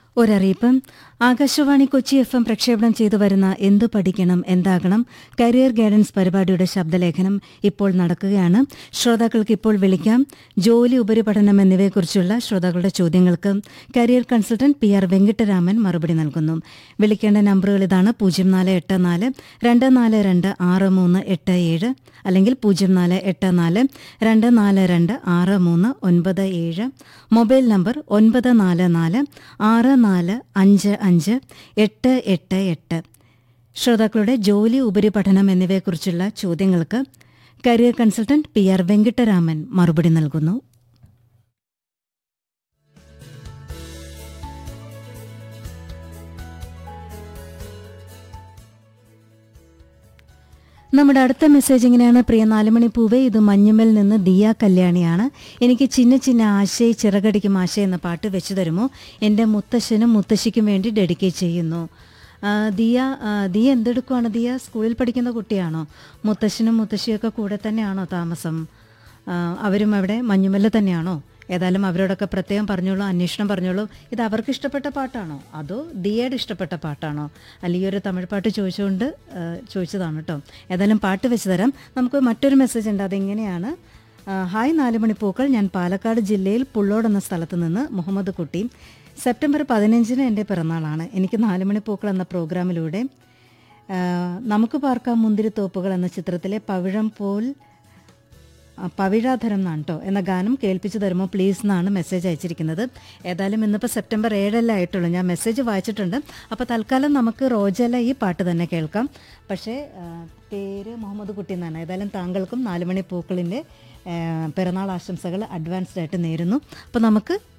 ഒരറിയിപ്പ് Akashvani Kochi F M പ്രക്ഷേപണം ചെയ്തു വരുന്ന എന്തു പഠിക്കണം എന്താകണം കരിയർ ഗൈഡൻസ് പരിപാടിയുടെ ശബ്ദലേഖനം ഇപ്പോൾ നടക്കുകയാണ് ശ്രോതാക്കൾക്ക് ഇപ്പോൾ വിളിക്കാം ജോലി ഉപരിപഠനം എന്നിവയെക്കുറിച്ചുള്ള ശ്രോതാക്കളുടെ ചോദ്യങ്ങൾക്ക് career consultant P R Venkataraman മറുപടി നൽകുന്നു വിളിക്കേണ്ട നമ്പറുകൾ ഇതാണ് പൂജ്യം നാല് എട്ട് നാല് രണ്ട് നാല് രണ്ട് ആറ് മൂന്ന് എട്ട് ഏഴ് അല്ലെങ്കിൽ പൂജ്യം നാല് എട്ട് നാല് രണ്ട് നാല് രണ്ട് ആറ് മൂന്ന് ഒൻപത് ഏഴ് മൊബൈൽ നമ്പർ ഒൻപത് നാല് നാല് ആറ് നാല് അഞ്ച് അഞ്ച് എട്ട് എട്ട് എട്ട് ശ്രോതാക്കളുടെ ജോലി ഉപരിപഠനം എന്നിവയെക്കുറിച്ചുള്ള ചോദ്യങ്ങൾക്ക് career consultant P R Venkataraman മറുപടി നൽകുന്നു നമ്മുടെ അടുത്ത മെസ്സേജ് ഇങ്ങനെയാണ് പ്രിയ നാലുമണി പൂവേ ഇത് മഞ്ഞുമൽ നിന്ന് ദിയ കല്യാണിയാണ് എനിക്ക് ചിന്ന ചിന്ന ആശയെ ചിറകടിക്കും ആശ എന്ന പാട്ട് വെച്ചു തരുമോ എൻ്റെ മുത്തശ്ശനും മുത്തശ്ശിക്കും വേണ്ടി ഡെഡിക്കേറ്റ് ചെയ്യുന്നു ആ, ദിയ ആ, ദിയ എന്തെടുക്കുവാണ് ദിയ സ്കൂളിൽ പഠിക്കുന്ന കുട്ടിയാണോ മുത്തശ്ശനും മുത്തശ്ശിയൊക്കെ കൂടെ തന്നെയാണോ താമസം ആ, അവരും അവിടെ മഞ്ഞുമല്ല തന്നെയാണോ ഏതായാലും അവരോടൊക്കെ പ്രത്യേകം പറഞ്ഞോളൂ അന്വേഷണം പറഞ്ഞോളൂ ഇത് അവർക്ക് ഇഷ്ടപ്പെട്ട പാട്ടാണോ അതോ ദിയയുടെ ഇഷ്ടപ്പെട്ട പാട്ടാണോ അല്ലെങ്കിൽ ഒരു തമിഴ് പാട്ട് ചോദിച്ചുകൊണ്ട് ആ, ചോദിച്ചതാണ് കേട്ടോ ഏതായാലും പാട്ട് വെച്ച് തരാം നമുക്ക് മറ്റൊരു മെസ്സേജ് ഉണ്ട് അതെങ്ങനെയാണ് ആ, ഹായ് നാലുമണി പൂക്കൾ ഞാൻ പാലക്കാട് ജില്ലയിൽ പുള്ളോട് എന്ന സ്ഥലത്ത് നിന്ന് മുഹമ്മദ് കുട്ടി സെപ്റ്റംബർ പതിനഞ്ചിന് എൻ്റെ പിറന്നാളാണ് എനിക്ക് നാലുമണി പൂക്കൾ എന്ന പ്രോഗ്രാമിലൂടെ ആ, നമുക്ക് പാർക്കാം മുന്തിരിത്തോപ്പുകൾ എന്ന ചിത്രത്തിലെ പവിഴം പോൽ ആ, പവിഴാധരം എന്നാണ് കേട്ടോ എന്ന ഗാനം കേൾപ്പിച്ചു തരുമോ പ്ലീസ് എന്നാണ് മെസ്സേജ് അയച്ചിരിക്കുന്നത് ഏതായാലും ഇന്നിപ്പോൾ സെപ്റ്റംബർ ഏഴല്ലേ ആയിട്ടുള്ളൂ ഞാൻ മെസ്സേജ് വായിച്ചിട്ടുണ്ട് അപ്പോൾ തൽക്കാലം നമുക്ക് റോജല ഈ പാട്ട് തന്നെ കേൾക്കാം പക്ഷേ ആ, പേര് മുഹമ്മദ് കുട്ടി എന്നാണ് ഏതായാലും താങ്കൾക്കും നാലുമണി പൂക്കളിൻ്റെ പിറന്നാൾ ആശംസകൾ അഡ്വാൻസ്ഡ് ആയിട്ട് നേരുന്നു അപ്പോൾ നമുക്ക്